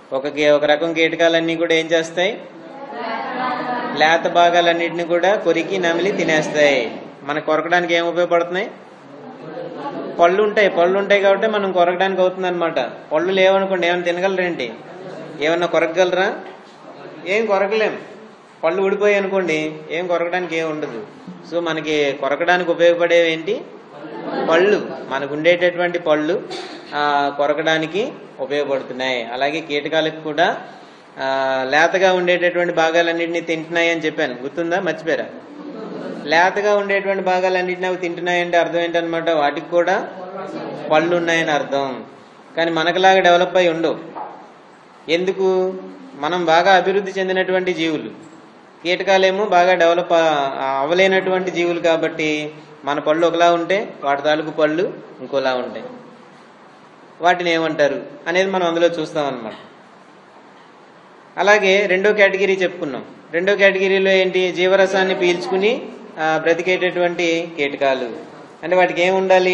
ఒక కే- ఒక రకం కీటకాలన్నీ కూడా ఏం చేస్తాయి లేత భాగాలన్నిటిని కూడా కొరికి నమిలి తినేస్తాయి మనకు కొరకడానికి ఏం ఉపయోగపడుతున్నాయి పళ్ళు ఉంటాయి పళ్ళు ఉంటాయి కాబట్టి మనం కొరకడానికి అవుతుంది అనమాట పళ్ళు లేవనుకోండి ఏమైనా తినగలరేంటి ఏమన్నా కొరకగలరా ఏం కొరకలేం పళ్ళు ఊడిపోయాయి అనుకోండి ఏం కొరకడానికి ఏం ఉండదు సో మనకి కొరకడానికి ఉపయోగపడేవి ఏంటి పళ్ళు మనకు ఉండేటటువంటి పళ్ళు ఆ, కొరకడానికి ఉపయోగపడుతున్నాయి అలాగే కీటకాలకు కూడా ఆ, లేతగా ఉండేటటువంటి భాగాలన్నింటినీ తింటున్నాయి అని చెప్పాను గుర్తుందా మర్చిపోయారా లేతగా ఉండేటువంటి భాగాలన్నింటినీ అవి తింటున్నాయంటే అర్థం ఏంటనమాట వాటికి కూడా పళ్ళు ఉన్నాయని అర్థం కానీ మనకులాగా డెవలప్ అయి ఉండవు ఎందుకు మనం బాగా అభివృద్ధి చెందినటువంటి జీవులు కీటకాలేమో బాగా డెవలప్ ఆ- అవ్వలేనటువంటి జీవులు కాబట్టి మన పళ్ళు ఒకలా ఉంటే వాటి తాలూకు పళ్ళు ఇంకోలా ఉంటాయి వాటిని ఏమంటారు అనేది మనం అందులో చూస్తాం అన్నమాట అలాగే రెండో కేటగిరీ చెప్పుకున్నాం రెండో కేటగిరీలో ఏంటి జీవరసాన్ని పీల్చుకుని ఆ, బ్రతికేటటువంటి కీటకాలు అంటే వాటికి ఏం ఉండాలి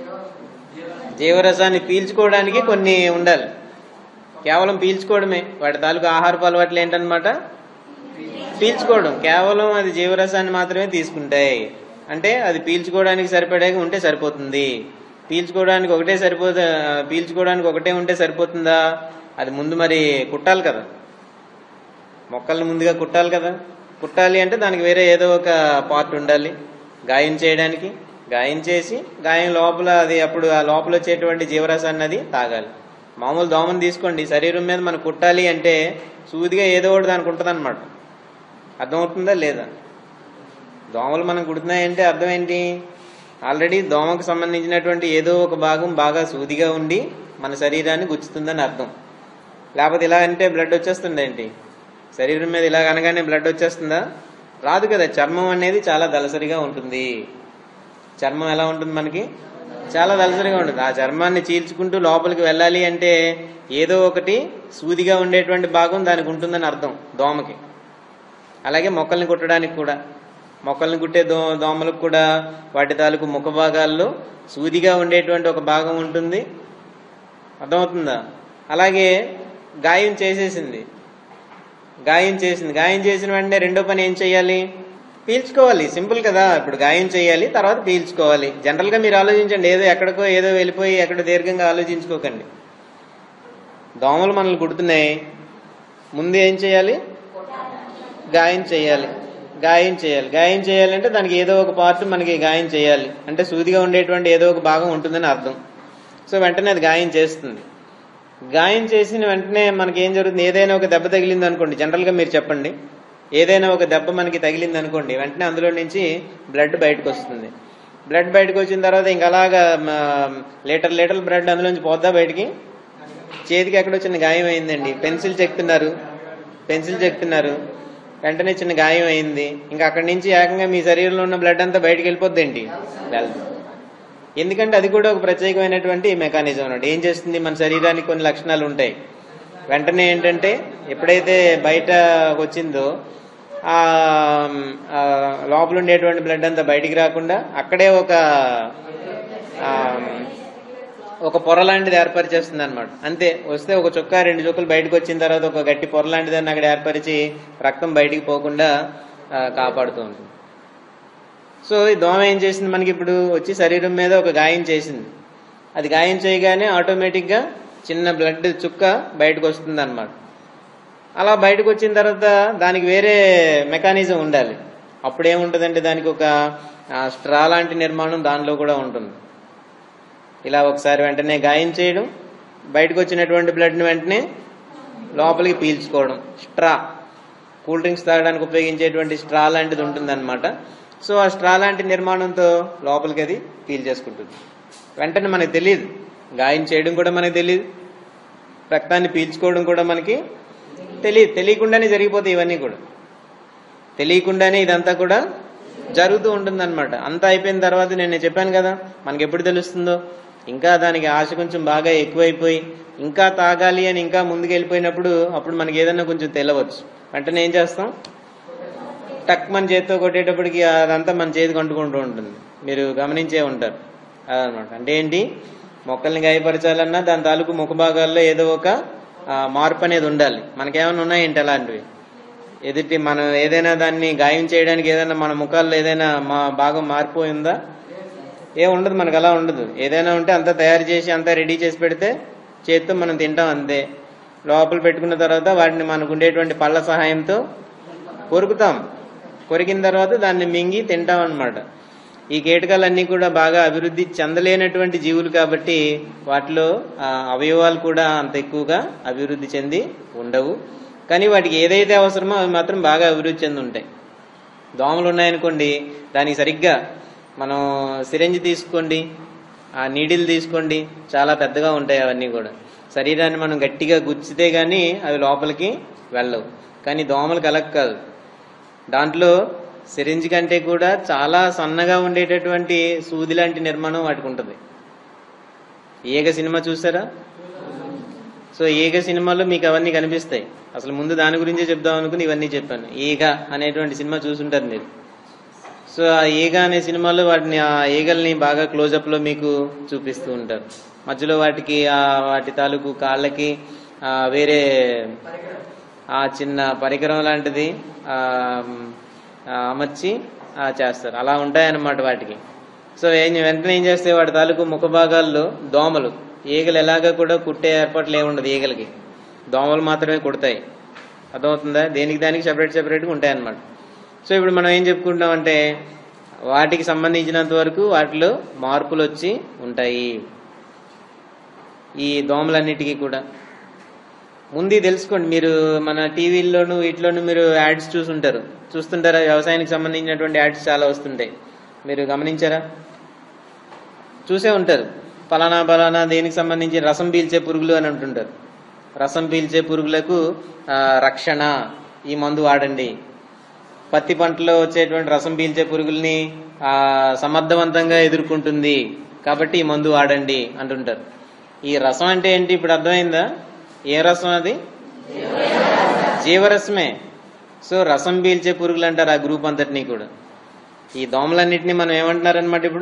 జీవరసాన్ని పీల్చుకోవడానికి కొన్ని ఉండాలి కేవలం పీల్చుకోవడమే వాటి తాలూకు ఆహారపు అలవాట్లు ఏంటనమాట పీల్చుకోవడం కేవలం అది జీవరసాన్ని మాత్రమే తీసుకుంటాయి అంటే అది పీల్చుకోవడానికి సరిపడే ఉంటే సరిపోతుంది పీల్చుకోవడానికి ఒకటే సరిపోతే పీల్చుకోవడానికి ఒకటే ఉంటే సరిపోతుందా అది ముందు మరి కుట్టాలి కదా మొక్కల్ని ముందుగా కుట్టాలి కదా కుట్టాలి అంటే దానికి వేరే ఏదో ఒక పార్ట్ ఉండాలి గాయం చేయడానికి గాయం చేసి గాయం లోపల అది అప్పుడు ఆ లోపల వచ్చేటువంటి జీవరసాన్ని అది తాగాలి మామూలు దోమను తీసుకోండి శరీరం మీద మనం కుట్టాలి అంటే సూదిగా ఏదో ఒకటి దానికి ఉంటుంది అనమాట అర్థమవుతుందా లేదా దోమలు మనం కుడుతున్నాయంటే అర్థం ఏంటి ఆల్రెడీ దోమకు సంబంధించినటువంటి ఏదో ఒక భాగం బాగా సూదిగా ఉండి మన శరీరాన్ని గుచ్చుతుందని అర్థం లేకపోతే ఇలా అంటే బ్లడ్ వచ్చేస్తుంది ఏంటి శరీరం మీద ఇలా అనగానే బ్లడ్ వచ్చేస్తుందా రాదు కదా చర్మం అనేది చాలా దలసరిగా ఉంటుంది చర్మం ఎలా ఉంటుంది మనకి చాలా దలసరిగా ఉంటుంది ఆ చర్మాన్ని చీల్చుకుంటూ లోపలికి వెళ్ళాలి అంటే ఏదో ఒకటి సూదిగా ఉండేటువంటి భాగం దానికి ఉంటుందని అర్థం దోమకి అలాగే మొక్కల్ని కుట్టడానికి కూడా మొక్కల్ని కుట్టే దో దోమలకు కూడా వాటి తాలూకు ముఖ భాగాల్లో సూదిగా ఉండేటువంటి ఒక భాగం ఉంటుంది అర్థమవుతుందా అలాగే గాయం చేసేసింది గాయం చేసింది గాయం చేసిన వెంటనే రెండో పని ఏం చేయాలి పీల్చుకోవాలి సింపుల్ కదా ఇప్పుడు గాయం చేయాలి తర్వాత పీల్చుకోవాలి జనరల్ గా మీరు ఆలోచించండి ఏదో ఎక్కడికో ఏదో వెళ్ళిపోయి ఎక్కడ దీర్ఘంగా ఆలోచించుకోకండి దోమలు మనల్ని కుడుతున్నాయి ముందు ఏం చేయాలి గాయం చేయాలి గాయం చేయాలి గాయం చేయాలంటే దానికి ఏదో ఒక పార్ట్ మనకి గాయం చేయాలి అంటే సూదిగా ఉండేటువంటి ఏదో ఒక భాగం ఉంటుందని అర్థం సో వెంటనే అది గాయం చేస్తుంది గాయం చేసిన వెంటనే మనకి ఏం జరుగుతుంది ఏదైనా ఒక దెబ్బ తగిలింది అనుకోండి జనరల్గా మీరు చెప్పండి ఏదైనా ఒక దెబ్బ మనకి తగిలింది అనుకోండి వెంటనే అందులో నుంచి బ్లడ్ బయటకు వస్తుంది బ్లడ్ బయటకు వచ్చిన తర్వాత ఇంక అలాగా మ, లీటర్ లీటర్ బ్లడ్ అందులోంచి పోద్దా బయటికి చేతికి ఎక్కడో చిన్న గాయం అయిందండి పెన్సిల్ చెక్తున్నారు పెన్సిల్ చెక్తున్నారు వెంటనే చిన్న గాయం అయింది ఇంకా అక్కడి నుంచి ఏకంగా మీ శరీరంలో ఉన్న బ్లడ్ అంతా బయటకు వెళ్ళిపోద్ది ఏంటి వెళ్ళదు ఎందుకంటే అది కూడా ఒక ప్రత్యేకమైనటువంటి మెకానిజం అన్నమాట ఏం చేస్తుంది మన శరీరానికి కొన్ని లక్షణాలు ఉంటాయి వెంటనే ఏంటంటే ఎప్పుడైతే బయట వచ్చిందో ఆ ఆ, లోపల ఉండేటువంటి బ్లడ్ అంతా బయటికి రాకుండా అక్కడే ఒక ఆ, ఒక పొర లాంటిది ఏర్పరిచేస్తుంది అనమాట అంతే వస్తే ఒక చుక్క రెండు చుక్కలు బయటకు వచ్చిన తర్వాత ఒక గట్టి పొర లాంటిదాన్ని అక్కడ ఏర్పరిచి రక్తం బయటికి పోకుండా ఆ, కాపాడుతూ ఉంటుంది సో ఈ దోమ ఏం చేసింది మనకి ఇప్పుడు వచ్చి శరీరం మీద ఒక గాయం చేసింది అది గాయం చేయగానే ఆటోమేటిక్గా చిన్న బ్లడ్ చుక్క బయటకు వస్తుంది అనమాట అలా బయటకు వచ్చిన తర్వాత దానికి వేరే మెకానిజం ఉండాలి అప్పుడు ఏముంటుందంటే దానికి ఒక ఆ, స్ట్రా లాంటి నిర్మాణం దానిలో కూడా ఉంటుంది ఇలా ఒకసారి వెంటనే గాయం చేయడం బయటకు వచ్చినటువంటి బ్లడ్ని వెంటనే లోపలికి పీల్చుకోవడం స్ట్రా కూల్ డ్రింక్స్ తాగడానికి ఉపయోగించేటువంటి స్ట్రా లాంటిది ఉంటుందన్నమాట సో ఆ స్ట్రా లాంటి నిర్మాణంతో లోపలికి అది పీల్ చేసుకుంటుంది వెంటనే మనకు తెలియదు గాయం చేయడం కూడా మనకు తెలియదు రక్తాన్ని పీల్చుకోవడం కూడా మనకి తెలియదు తెలియకుండానే జరిగిపోతాయి ఇవన్నీ కూడా తెలియకుండానే ఇదంతా కూడా జరుగుతూ ఉంటుందన్నమాట అంతా అయిపోయిన తర్వాత నేను చెప్పాను కదా మనకి ఎప్పుడు తెలుస్తుందో ఇంకా దానికి ఆశ కొంచెం బాగా ఎక్కువైపోయి ఇంకా తాగాలి అని ఇంకా ముందుకు వెళ్ళిపోయినప్పుడు అప్పుడు మనకి ఏదన్నా కొంచెం తెలవచ్చు వెంటనే ఏం చేస్తాం టక్ మన చేతితో కొట్టేటప్పటికి అదంతా మన చేతికి అంటుకుంటూ ఉంటుంది మీరు గమనించే ఉంటారు అదనమాట అంటే ఏంటి మొక్కల్ని గాయపరచాలన్నా దాని తాలూకు ముఖ భాగాల్లో ఏదో ఒక ఆ, మార్పు అనేది ఉండాలి మనకేమైనా ఉన్నాయేంటి అలాంటివి ఎదుటి మనం ఏదైనా దాన్ని గాయం చేయడానికి ఏదైనా మన ముఖాల్లో ఏదైనా మా భాగం మారిపోయిందా ఏం ఉండదు మనకు అలా ఉండదు ఏదైనా ఉంటే అంతా తయారు చేసి అంతా రెడీ చేసి పెడితే చేత్తో మనం తింటాం అంతే లోపల పెట్టుకున్న తర్వాత వాటిని మనకు ఉండేటువంటి పళ్ళ సహాయంతో కొరుకుతాం కొరికిన తర్వాత దాన్ని మింగి తింటాం అన్నమాట ఈ కీటకాలన్నీ కూడా బాగా అభివృద్ధి చెందలేనటువంటి జీవులు కాబట్టి వాటిలో ఆ, అవయవాలు కూడా అంత ఎక్కువగా అభివృద్ధి చెంది ఉండవు కానీ వాటికి ఏదైతే అవసరమో అవి మాత్రం బాగా అభివృద్ధి చెంది ఉంటాయి దోమలు ఉన్నాయనుకోండి దానికి సరిగ్గా మనం సిరంజి తీసుకోండి ఆ నీడిల్ తీసుకోండి చాలా పెద్దగా ఉంటాయి అవన్నీ కూడా శరీరాన్ని మనం గట్టిగా గుచ్చితే గానీ అవి లోపలికి వెళ్ళవు కానీ దోమలకు అలగ్ కాదు దాంట్లో సిరింజ్ కంటే కూడా చాలా సన్నగా ఉండేటటువంటి సూది లాంటి నిర్మాణం వాటికి ఉంటుంది ఈగ సినిమా చూసారా సో ఈగ సినిమాలో మీకు అవన్నీ కనిపిస్తాయి అసలు ముందు దాని గురించే చెప్దాం అనుకుని ఇవన్నీ చెప్పాను ఈగ అనేటువంటి సినిమా చూసుంటారు మీరు సో ఆ ఈగ అనే సినిమాలో వాటిని ఆ ఈగల్ని బాగా క్లోజప్ లో మీకు చూపిస్తూ ఉంటారు మధ్యలో వాటికి ఆ వాటి తాలూకు కాళ్ళకి ఆ వేరే ఆ చిన్న పరికరం లాంటిది ఆ ఆ అమర్చి ఆ చేస్తారు అలా ఉంటాయన్నమాట వాటికి సో ఏం వెంటనే ఏం చేస్తే వాటి తాలూకు ముఖ భాగాల్లో దోమలు ఈగలు ఎలాగా కూడా కుట్టే ఏర్పాట్లు ఏమి ఉండదు ఈగలకి దోమలు మాత్రమే కుడతాయి అర్థమవుతుందా దేనికి దానికి సెపరేట్ సెపరేట్గా ఉంటాయి అన్నమాట సో ఇప్పుడు మనం ఏం చెప్పుకుంటామంటే వాటికి సంబంధించినంత వరకు వాటిలో మార్పులు వచ్చి ఉంటాయి ఈ దోమలన్నిటికీ కూడా ముందు ఇది తెలుసుకోండి మీరు మన టీవీల్లోను వీటిలోను మీరు యాడ్స్ చూసుంటారు చూస్తుంటారా వ్యవసాయానికి సంబంధించినటువంటి యాడ్స్ చాలా వస్తుంటాయి మీరు గమనించారా చూసే ఉంటారు ఫలానా ఫలానా దేనికి సంబంధించి రసం పీల్చే పురుగులు అని అంటుంటారు రసం పీల్చే పురుగులకు ఆ, రక్షణ ఈ మందు వాడండి పత్తి పంటలో వచ్చేటువంటి రసం పీల్చే పురుగుల్ని ఆ, సమర్థవంతంగా ఎదుర్కొంటుంది కాబట్టి ఈ మందు వాడండి అంటుంటారు ఈ రసం అంటే ఏంటి ఇప్పుడు అర్థమైందా ఏ రసం అది జీవరసమే సో రసం పీల్చే పురుగులు అంటారు ఆ గ్రూప్ అంతటినీ కూడా ఈ దోమలన్నిటిని మనం ఏమంటున్నారనమాట ఇప్పుడు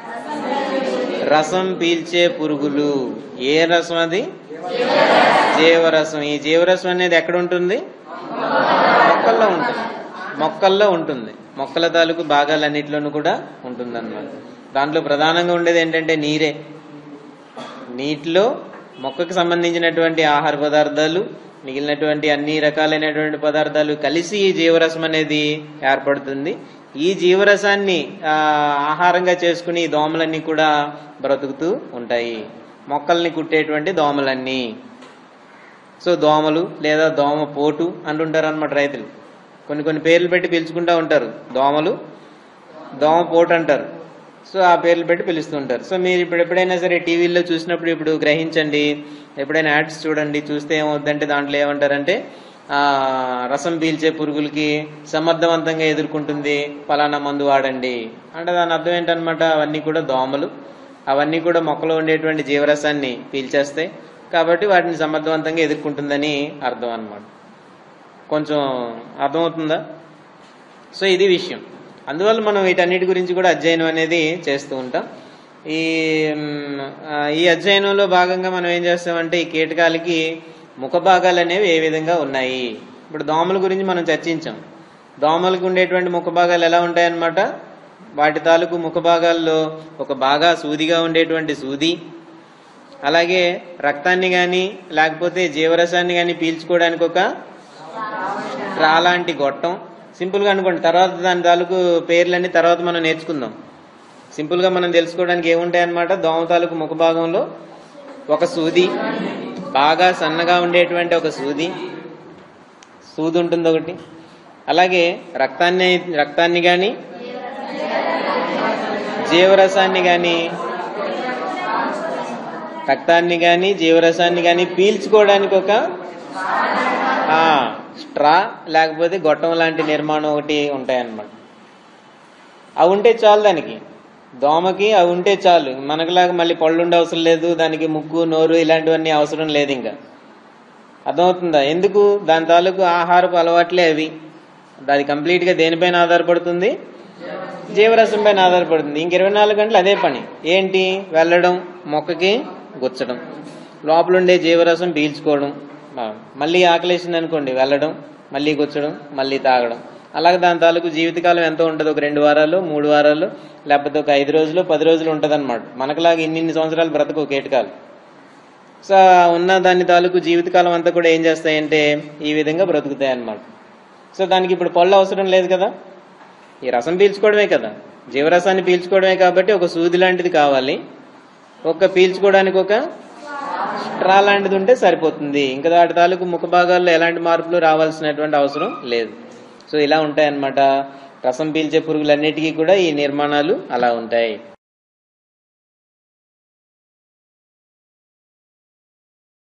రసం పీల్చే పురుగులు ఏ రసం అది జీవరసం ఈ జీవరసం అనేది ఎక్కడ ఉంటుంది మొక్కల్లో ఉంటుంది మొక్కల్లో ఉంటుంది మొక్కల తాలూకు భాగాలన్నిటిలోనూ కూడా ఉంటుంది అనమాట దాంట్లో ప్రధానంగా ఉండేది ఏంటంటే నీరే నీటిలో మొక్కకు సంబంధించినటువంటి ఆహార పదార్థాలు మిగిలినటువంటి అన్ని రకాలైనటువంటి పదార్థాలు కలిసి ఈ జీవరసం అనేది ఏర్పడుతుంది ఈ జీవరసాన్ని ఆ, ఆహారంగా చేసుకుని ఈ దోమలన్నీ కూడా బ్రతుకుతూ ఉంటాయి మొక్కల్ని కుట్టేటువంటి దోమలన్నీ సో దోమలు లేదా దోమ పోటు అంటుంటారు అనమాట రైతులు కొన్ని కొన్ని పేర్లు పెట్టి పిలుచుకుంటూ ఉంటారు దోమలు దోమ పోటు అంటారు సో ఆ పేర్లు పెట్టి పిలుస్తూ ఉంటారు సో మీరు ఇప్పుడు ఎప్పుడైనా సరే టీవీలో చూసినప్పుడు ఇప్పుడు గ్రహించండి ఎప్పుడైనా యాడ్స్ చూడండి చూస్తే ఏమవుద్దంటే దాంట్లో ఏమంటారంటే ఆ రసం పీల్చే పురుగులకి సమర్థవంతంగా ఎదుర్కొంటుంది ఫలానా మందు వాడండి అంటే దాని అర్థం ఏంటనమాట అవన్నీ కూడా దోమలు అవన్నీ కూడా మొక్కలో ఉండేటువంటి జీవరసాన్ని పీల్చేస్తాయి కాబట్టి వాటిని సమర్థవంతంగా ఎదుర్కొంటుందని అర్థం అన్నమాట కొంచెం అర్థమవుతుందా సో ఇది విషయం అందువల్ల మనం వీటన్నిటి గురించి కూడా అధ్యయనం అనేది చేస్తూ ఉంటాం ఈ మ్, ఆ, ఈ అధ్యయనంలో భాగంగా మనం ఏం చేస్తామంటే ఈ కీటకాలకి ముఖ భాగాలు అనేవి ఏ విధంగా ఉన్నాయి ఇప్పుడు దోమల గురించి మనం చర్చించాం దోమలకు ఉండేటువంటి ముఖ భాగాలు ఎలా ఉంటాయన్నమాట వాటి తాలూకు ముఖ భాగాల్లో ఒక బాగా సూదిగా ఉండేటువంటి సూది అలాగే రక్తాన్ని కానీ లేకపోతే జీవరసాన్ని కానీ పీల్చుకోవడానికి ఒక ట్రా లాంటి గొట్టం సింపుల్గా అనుకోండి తర్వాత దాని తాలూకు పేర్లన్నీ తర్వాత మనం నేర్చుకుందాం సింపుల్గా మనం తెలుసుకోవడానికి ఏముంటాయి అన్నమాట దోమ తాలూకు ముఖ భాగంలో ఒక సూది బాగా సన్నగా ఉండేటువంటి ఒక సూది సూది ఉంటుంది ఒకటి అలాగే రక్తాన్ని రక్తాన్ని కానీ జీవరసాన్ని కానీ రక్తాన్ని కానీ జీవరసాన్ని కానీ పీల్చుకోవడానికి ఒక ఆ, స్ట్రా లేకపోతే గొట్టం లాంటి నిర్మాణం ఒకటి ఉంటాయన్నమాట అవి ఉంటే చాలు దానికి దోమకి అవి ఉంటే చాలు మనకులాగా మళ్ళీ పళ్ళు ఉండే అవసరం లేదు దానికి ముక్కు నోరు ఇలాంటివన్నీ అవసరం లేదు ఇంకా అర్థమవుతుందా ఎందుకు దాని తాలూకు ఆహారపు అలవాట్లే అవి అది కంప్లీట్గా దేనిపైన ఆధారపడుతుంది జీవరసం పైన ఆధారపడుతుంది ఇంక ఇరవై నాలుగు గంటలు అదే పని ఏంటి వెళ్ళడం మొక్కకి గుచ్చడం లోపల ఉండే జీవరసం పీల్చుకోవడం ఆ, మళ్ళీ ఆకలేసింది అనుకోండి వెళ్ళడం మళ్ళీ కూర్చోడం మళ్ళీ తాగడం అలాగే దాని తాలూకు జీవితకాలం ఎంత ఉంటుంది ఒక రెండు వారాలు మూడు వారాలు లేకపోతే ఒక ఐదు రోజులు పది రోజులు ఉంటుంది అనమాట మనకులాగా ఇన్ని ఇన్ని సంవత్సరాలు బ్రతకు కీటకాలు సో ఉన్న దాని తాలూకు జీవితకాలం అంతా కూడా ఏం చేస్తాయంటే ఈ విధంగా బ్రతుకుతాయి అన్నమాట సో దానికి ఇప్పుడు పళ్ళు అవసరం లేదు కదా ఈ రసం పీల్చుకోవడమే కదా జీవరసాన్ని పీల్చుకోవడమే కాబట్టి ఒక సూది లాంటిది కావాలి ఒక పీల్చుకోవడానికి ఒక స్ట్రా లాంటిది ఉంటే సరిపోతుంది ఇంకా వాటి తాలూకు ముఖ భాగాల్లో ఎలాంటి మార్పులు రావాల్సినటువంటి అవసరం లేదు సో ఇలా ఉంటాయన్నమాట రసం పీల్చే పురుగులన్నిటికీ కూడా ఈ నిర్మాణాలు అలా ఉంటాయి